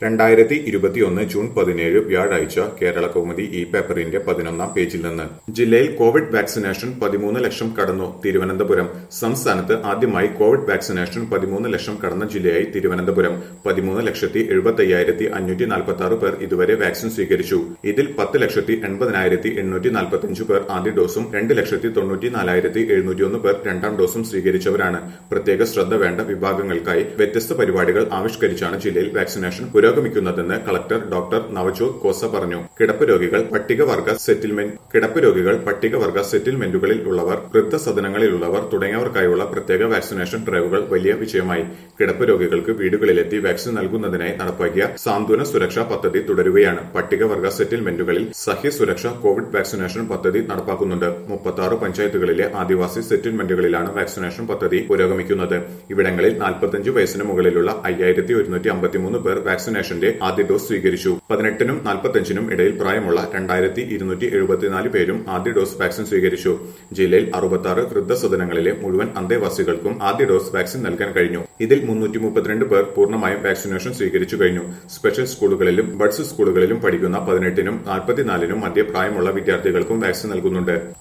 രണ്ടായിരത്തി ഇരുപത്തിയൊന്ന് ജൂൺ പതിനേഴ് വ്യാഴാഴ്ച കേരള കൗമുദി ഈ പേപ്പറിന്റെ പതിനൊന്നാം പേജിൽ നിന്ന് ജില്ലയിൽ കോവിഡ് വാക്സിനേഷൻ പതിമൂന്ന് ലക്ഷം കടന്നു തിരുവനന്തപുരം സംസ്ഥാനത്ത് ആദ്യമായി കോവിഡ് വാക്സിനേഷൻ പതിമൂന്ന് ലക്ഷം കടന്ന ജില്ലയായി തിരുവനന്തപുരം പതിമൂന്ന് ലക്ഷത്തി എഴുപത്തി അയ്യായിരത്തി അഞ്ഞൂറ്റി നാൽപ്പത്തി ആറ് പേർ ഇതുവരെ വാക്സിൻ സ്വീകരിച്ചു ഇതിൽ പത്ത് ലക്ഷത്തി എൺപതിനായിരത്തി എണ്ണൂറ്റി നാൽപ്പത്തിയഞ്ച് പേർ ആദ്യ ഡോസും രണ്ട് ലക്ഷത്തി തൊണ്ണൂറ്റി നാലായിരത്തി എഴുന്നൂറ്റിയൊന്ന് പേർ രണ്ടാം ഡോസും സ്വീകരിച്ചവരാണ് പ്രത്യേക ശ്രദ്ധ വേണ്ട വിഭാഗങ്ങൾക്കായി വ്യത്യസ്ത പരിപാടികൾ ആവിഷ്കരിച്ചാണ് ജില്ലയിൽ വാക്സിനേഷൻ പുരോഗമിക്കുന്നതെന്ന് കളക്ടർ ഡോക്ടർ നവജോത് കോസ പറഞ്ഞു കിടപ്പ് രോഗികൾ പട്ടികവർഗ സെറ്റിൽമെന്റ് കിടപ്പ് രോഗികൾ പട്ടികവർഗ സെറ്റിൽമെന്റുകളിൽ ഉള്ളവർ വൃദ്ധസദനങ്ങളിലുള്ളവർ തുടങ്ങിയവർക്കായുള്ള പ്രത്യേക വാക്സിനേഷൻ ഡ്രൈവുകൾ വലിയ വിജയമായി കിടപ്പ് രോഗികൾക്ക് വീടുകളിലെത്തി വാക്സിൻ നൽകുന്നതിനായി നടപ്പാക്കിയ സാന്ത്വന സുരക്ഷാ പദ്ധതി തുടരുകയാണ് പട്ടികവർഗ സെറ്റിൽമെന്റുകളിൽ സഹ്യ സുരക്ഷ കോവിഡ് വാക്സിനേഷൻ പദ്ധതി നടപ്പാക്കുന്നുണ്ട് മുപ്പത്തി ആറ് പഞ്ചായത്തുകളിലെ ആദിവാസി സെറ്റിൽമെന്റുകളിലാണ് വാക്സിനേഷൻ പദ്ധതി പുരോഗമിക്കുന്നത് ഇവിടങ്ങളിൽ നാൽപ്പത്തിയഞ്ച് വയസ്സിന് മുകളിലുള്ള അയ്യായിരത്തി ഒരുന്നൂറ്റി അമ്പത്തിമൂന്ന് പേർ വാക്സിനേഷന്റെ ആദ്യ ഡോസ് സ്വീകരിച്ചു പതിനെട്ടിനും നാൽപ്പത്തിയഞ്ചിനും ഇടയിൽ പ്രായമുള്ള രണ്ടായിരത്തി ഇരുന്നൂറ്റി എഴുപത്തിനാല് പേരും ആദ്യ ഡോസ് വാക്സിൻ സ്വീകരിച്ചു ജില്ലയിൽ അറുപത്തി ആറ് വൃദ്ധസദനങ്ങളിലെ മുഴുവൻ അന്തേവാസികൾക്കും ആദ്യ ഡോസ് വാക്സിൻ നൽകാൻ കഴിഞ്ഞു ഇതിൽ മുന്നൂറ്റി മുപ്പത്തിരണ്ട് പേർ പൂർണ്ണമായും വാക്സിനേഷൻ സ്വീകരിച്ചു കഴിഞ്ഞു സ്പെഷ്യൽ സ്കൂളുകളിലും ബഡ്സ് സ്കൂളുകളിലും പഠിക്കുന്ന പതിനെട്ടിനും നാൽപ്പത്തിനാലിനും മധ്യ പ്രായമുള്ള വിദ്യാർത്ഥികൾക്കും വാക്സിൻ നൽകുന്നുണ്ട്